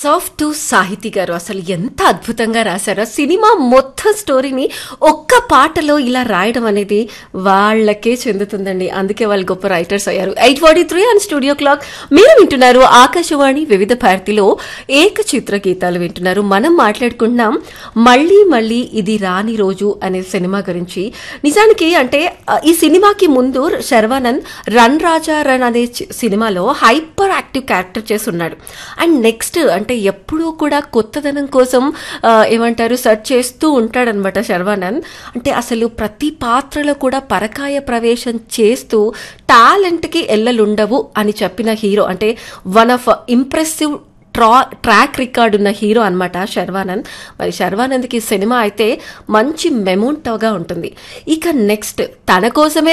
soft to సాహితీ గారు అసలు ఎంత అద్భుతంగా రాశారో సినిమా మొత్తం స్టోరీని ఒక్క పాటలో ఇలా రాయడం అనేది వాళ్ళకే చెందుతుందండి అందుకే వాళ్ళు గొప్ప రైటర్స్ అయ్యారు eight forty three and studio clock మీరు వింటున్నారు ఆకాశవాణి వివిధ భారతిలో ఏక చిత్ర గీతాలు వింటున్నారు మనం మాట్లాడుకుంటున్నాం మళ్ళీ మళ్ళీ ఇది రాని రోజు అనే సినిమా గురించి నిజానికి అంటే ఆ, ఈ సినిమాకి ముందు శర్వానంద్ రన్ రాజా రన్ అనే చి- సినిమాలో హైపర్ యాక్టివ్ క్యారెక్టర్ చేసి ఉన్నాడు అండ్ నెక్స్ట్ అంటే ఎప్పుడూ కూడా కొత్తదనం కోసం ఆ, ఏమంటారు సెర్చ్ చేస్తూ ఉంటాడనమాట శర్వానంద్ అంటే అసలు ప్రతి పాత్రలో కూడా పరకాయ ప్రవేశం చేస్తూ టాలెంట్కి ఎల్లలుండవు అని చెప్పిన హీరో అంటే వన్ ఆఫ్ ఇంప్రెసివ్ ట్రా ట్రాక్ రికార్డ్ ఉన్న హీరో అన్నమాట శర్వానంద్ మరి శర్వానంద్కి సినిమా అయితే మంచి మెమోంటోగా ఉంటుంది ఇక నెక్స్ట్ తన కోసమే